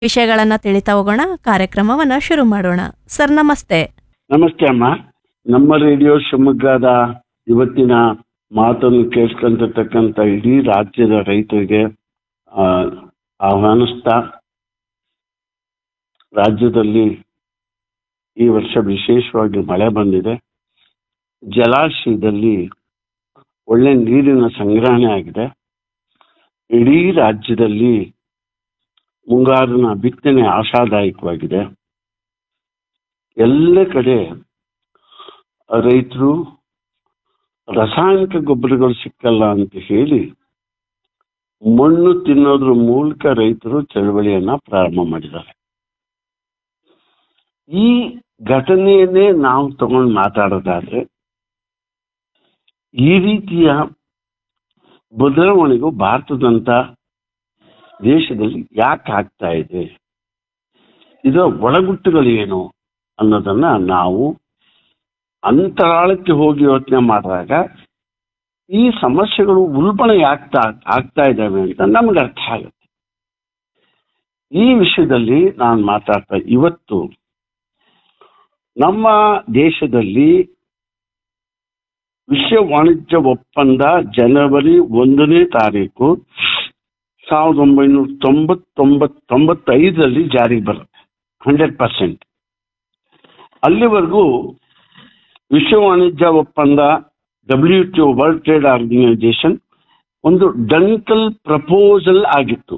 ವಿಷಯಗಳನ್ನ ತಿಳಿತಾ ಹೋಗೋಣ ಕಾರ್ಯಕ್ರಮವನ್ನ ಶುರು ಮಾಡೋಣ ಸರ್ ನಮಸ್ತೆ ನಮಸ್ತೆ ಅಮ್ಮ ನಮ್ಮ ರೇಡಿಯೋ ಶಿವಮೊಗ್ಗದ ಇವತ್ತಿನ ಮಾತನ್ನು ಕೇಳ್ಕೊಂತಿರ್ತಕ್ಕಂಥ ಇಡೀ ರಾಜ್ಯದ ರೈತರಿಗೆ ಆ, ಆಹ್ವಾನಿಸ್ತಾ ರಾಜ್ಯದಲ್ಲಿ ಈ ವರ್ಷ ವಿಶೇಷವಾಗಿ ಮಳೆ ಬಂದಿದೆ ಜಲಾಶಯದಲ್ಲಿ ಒಳ್ಳೆ ನೀರಿನ ಸಂಗ್ರಹಣೆ ಆಗಿದೆ ಇಡೀ ರಾಜ್ಯದಲ್ಲಿ ಮುಂಗಾರಿನ ಬಿತ್ತನೆ ಆಶಾದಾಯಕವಾಗಿದೆ ಎಲ್ಲ ಕಡೆ ರೈತರು ರಾಸಾಯನಿಕ ಗೊಬ್ಬರಗಳು ಸಿಕ್ಕಲ್ಲ ಅಂತ ಹೇಳಿ ಮಣ್ಣು ತಿನ್ನೋದ್ರ ಮೂಲಕ ರೈತರು ಚಳವಳಿಯನ್ನ ಪ್ರಾರಂಭ ಮಾಡಿದ್ದಾರೆ ಈ ಘಟನೆಯನ್ನೇ ನಾವು ತಗೊಂಡು ಮಾತಾಡೋದಾದ್ರೆ ಈ ರೀತಿಯ ಬದಲಾವಣೆಗೂ ಭಾರತದಂತ ದೇಶದಲ್ಲಿ ಯಾಕೆ ಆಗ್ತಾ ಇದೆ ಇದರ ಒಳಗುಟ್ಟುಗಳೇನು ಅನ್ನೋದನ್ನ ನಾವು ಅಂತರಾಳಕ್ಕೆ ಹೋಗಿ ಯೋಚನೆ ಮಾಡಿದಾಗ ಈ ಸಮಸ್ಯೆಗಳು ಉಲ್ಬಣ ಆಗ್ತಾ ಆಗ್ತಾ ಇದ್ದಾವೆ ಅಂತ ನಮ್ಗೆ ಅರ್ಥ ಆಗುತ್ತೆ ಈ ವಿಷಯದಲ್ಲಿ ನಾನು ಮಾತಾಡ್ತಾ ಇವತ್ತು ನಮ್ಮ ದೇಶದಲ್ಲಿ ವಿಶ್ವ ವಾಣಿಜ್ಯ ಒಪ್ಪಂದ ಜನವರಿ ಒಂದನೇ ತಾರೀಕು ಸಾವಿರದ ಒಂಬೈನೂರ ತೊಂಬತ್ತೊಂಬತ್ ತೊಂಬತ್ತೈದರಲ್ಲಿ ಜಾರಿಗೆ ಬರುತ್ತೆ ಹಂಡ್ರೆಡ್ ಪರ್ಸೆಂಟ್ ಅಲ್ಲಿವರೆಗೂ ವಿಶ್ವ ವಾಣಿಜ್ಯ ಒಪ್ಪಂದ W T world trade organisation ಒಂದು ಡಂಕಲ್ ಪ್ರಪೋಸಲ್ ಆಗಿತ್ತು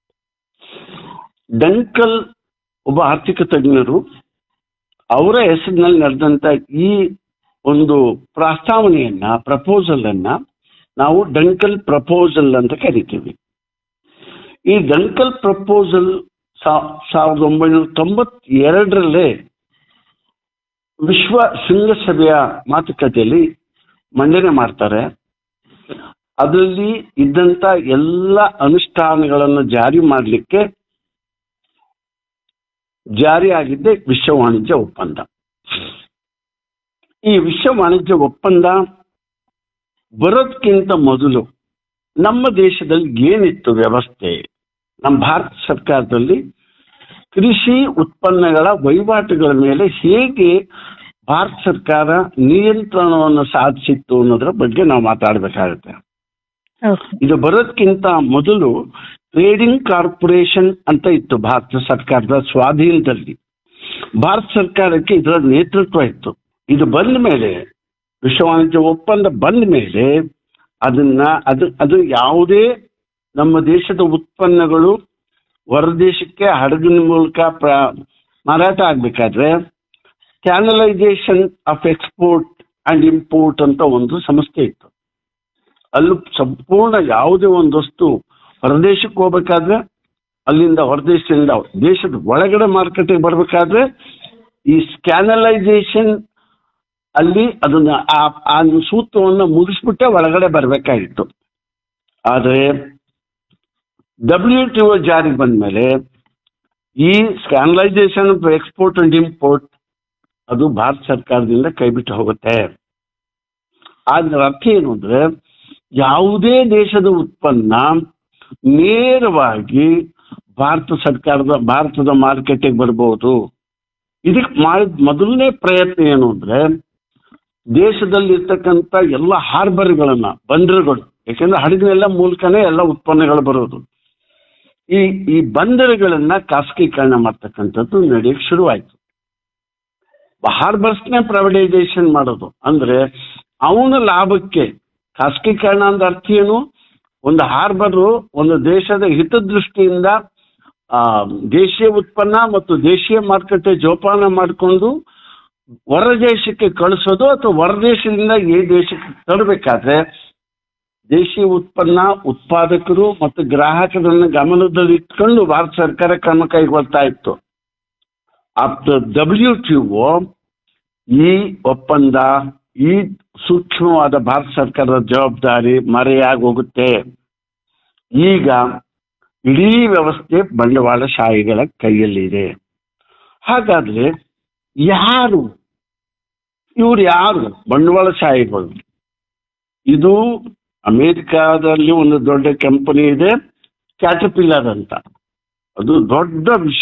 ಡಂಕಲ್ ಒಬ್ಬ ಆರ್ಥಿಕ ತಜ್ಞರು ಅವರ ಹೆಸರಿನಲ್ಲಿ ನಡೆದಂತ ಈ ಒಂದು ಪ್ರಸ್ತಾವನೆಯನ್ನ ಪ್ರಪೋಸಲ್ ಅನ್ನ ನಾವು ಡಂಕಲ್ ಪ್ರಪೋಸಲ್ ಅಂತ ಕರಿತೀವಿ ಈ ಡಂಕಲ್ ಪ್ರಪೋಸಲ್ ಸಾವಿರದ ಒಂಬೈನೂರ ತೊಂಬತ್ತೆರಡರಲ್ಲೇ ವಿಶ್ವ ಶೃಂಗಸಭೆಯ ಮಾತುಕತೆಯಲ್ಲಿ ಮಂಡನೆ ಮಾಡ್ತಾರೆ ಅದರಲ್ಲಿ ಇದ್ದಂತ ಎಲ್ಲ ಅನುಷ್ಠಾನಗಳನ್ನು ಜಾರಿ ಮಾಡಲಿಕ್ಕೆ ಜಾರಿಯಾಗಿದ್ದೆ ವಿಶ್ವ ವಾಣಿಜ್ಯ ಒಪ್ಪಂದ ಈ ವಿಶ್ವ ವಾಣಿಜ್ಯ ಒಪ್ಪಂದ ಬರೋದಕ್ಕಿಂತ ಮೊದಲು ನಮ್ಮ ದೇಶದಲ್ಲಿ ಏನಿತ್ತು ವ್ಯವಸ್ಥೆ ನಮ್ಮ ಭಾರತ ಸರ್ಕಾರದಲ್ಲಿ ಕೃಷಿ ಉತ್ಪನ್ನಗಳ ವಹಿವಾಟುಗಳ ಮೇಲೆ ಹೇಗೆ ಭಾರತ ಸರ್ಕಾರ ನಿಯಂತ್ರಣವನ್ನು ಸಾಧಿಸಿತ್ತು ಅನ್ನೋದ್ರ ಬಗ್ಗೆ ನಾವು ಮಾತಾಡಬೇಕಾಗುತ್ತೆ ಇದು ಬರೋದಕ್ಕಿಂತ ಮೊದಲು ಟ್ರೇಡಿಂಗ್ ಕಾರ್ಪೊರೇಷನ್ ಅಂತ ಇತ್ತು ಭಾರತ ಸರ್ಕಾರದ ಸ್ವಾಧೀನದಲ್ಲಿ ಭಾರತ ಸರ್ಕಾರಕ್ಕೆ ಇದರ ನೇತೃತ್ವ ಇತ್ತು ಇದು ಬಂದ ಮೇಲೆ ವಿಶ್ವ ವಾಣಿಜ್ಯ ಒಪ್ಪಂದ ಬಂದ ಮೇಲೆ ಅದನ್ನ ಅದು ಅದು ಯಾವುದೇ ನಮ್ಮ ದೇಶದ ಉತ್ಪನ್ನಗಳು ಹೊರದೇಶಕ್ಕೆ ಹಡಗಿನ ಮೂಲಕ ಪ್ರ ಮಾರಾಟ ಆಗಬೇಕಾದ್ರೆ canalisation of export and import ಅಂತ ಒಂದು ಸಂಸ್ಥೆ ಇತ್ತು ಅಲ್ಲೂ ಸಂಪೂರ್ಣ ಯಾವುದೇ ಒಂದು ವಸ್ತು ಹೊರದೇಶಕ್ಕೆ ಹೋಗ್ಬೇಕಾದ್ರೆ ಅಲ್ಲಿಂದ ಹೊರದೇಶದಿಂದ ದೇಶದ ಒಳಗಡೆ ಮಾರುಕಟ್ಟೆಗೆ ಬರಬೇಕಾದ್ರೆ ಈ ಸ್ಕ್ಯಾನಲೈಸೇಷನ್ ಅಲ್ಲಿ ಅದನ್ನ ಆ ಆ ಸೂತ್ರವನ್ನು ಮುಗಿಸ್ಬಿಟ್ಟೆ ಒಳಗಡೆ ಬರಬೇಕಾಗಿತ್ತು ಆದರೆ ಡಬ್ಲ್ಯೂ ಟಿ ಒ ಜಾರಿಗೆ ಬಂದ್ಮೇಲೆ ಈ canalisation of export and import ಅದು ಭಾರತ ಸರ್ಕಾರದಿಂದ ಕೈಬಿಟ್ಟು ಹೋಗುತ್ತೆ ಅದರ ಅರ್ಥ ಏನು ಅಂದ್ರೆ ಯಾವುದೇ ದೇಶದ ಉತ್ಪನ್ನ ನೇರವಾಗಿ ಭಾರತ ಸರ್ಕಾರದ ಭಾರತದ ಮಾರುಕಟ್ಟೆಗೆ ಬರ್ಬೋದು ಇದಕ್ಕೆ ಮಾಡಿದ ಮೊದಲನೇ ಪ್ರಯತ್ನ ಏನು ಅಂದ್ರೆ ದೇಶದಲ್ಲಿರ್ತಕ್ಕಂಥ ಎಲ್ಲ ಹಾರ್ಬರ್ಗಳನ್ನ ಬಂದರುಗಳು ಯಾಕೆಂದ್ರೆ ಹಡಗಿನೆಲ್ಲ ಮೂಲಕನೇ ಎಲ್ಲ ಉತ್ಪನ್ನಗಳು ಬರೋದು ಈ ಈ ಬಂದರುಗಳನ್ನ ಖಾಸಗೀಕರಣ ಮಾಡ್ತಕ್ಕಂಥದ್ದು ನಡೆಯಕ್ಕೆ ಶುರುವಾಯಿತು ಹಾರ್ಬರ್ಸ್ನೇ ಪ್ರೈವೇಟೈಸೇಷನ್ ಮಾಡೋದು ಅಂದ್ರೆ ಅವನ ಲಾಭಕ್ಕೆ ಖಾಸಗೀಕರಣ ಅಂದ ಅರ್ಥ ಏನು ಒಂದು ಹಾರ್ಬರು ಒಂದು ದೇಶದ ಹಿತದೃಷ್ಟಿಯಿಂದ ಆ, ದೇಶೀಯ ಉತ್ಪನ್ನ ಮತ್ತು ದೇಶೀಯ ಮಾರುಕಟ್ಟೆ ಜೋಪಾನ ಮಾಡಿಕೊಂಡು ಹೊರ ದೇಶಕ್ಕೆ ಕಳಿಸೋದು ಅಥವಾ ಹೊರ ದೇಶದಿಂದ ಈ ದೇಶಕ್ಕೆ ತರಬೇಕಾದ್ರೆ ದೇಶೀಯ ಉತ್ಪನ್ನ ಉತ್ಪಾದಕರು ಮತ್ತು ಗ್ರಾಹಕರನ್ನು ಗಮನದಲ್ಲಿ ಇಟ್ಕೊಂಡು ಭಾರತ ಸರ್ಕಾರ ಕ್ರಮ ಕೈಗೊಳ್ತಾ ಇತ್ತು ಆಫ್ಟರ್ ಡಬ್ಲ್ಯೂ ಟಿ ಒ ಈ ಒಪ್ಪಂದ ಈ ಸೂಕ್ಷ್ಮವಾದ ಭಾರತ ಸರ್ಕಾರದ ಜವಾಬ್ದಾರಿ ಮರೆಯಾಗಿ ಹೋಗುತ್ತೆ ಈಗ ಇಡೀ ವ್ಯವಸ್ಥೆ ಬಂಡವಾಳಶಾಹಿಗಳ ಕೈಯಲ್ಲಿದೆ ಹಾಗಾದ್ರೆ ಯಾರು ಇವ್ರು ಯಾರು ಬಂಡವಾಳಶಾಹಿಗಳು ಇದು ಅಮೇರಿಕಾದಲ್ಲಿ ಒಂದು ದೊಡ್ಡ ಕಂಪನಿ ಇದೆ ಕ್ಯಾಟಪಿಲ್ಲರ್ ಅಂತ ಅದು ದೊಡ್ಡ ವಿಶ್ವ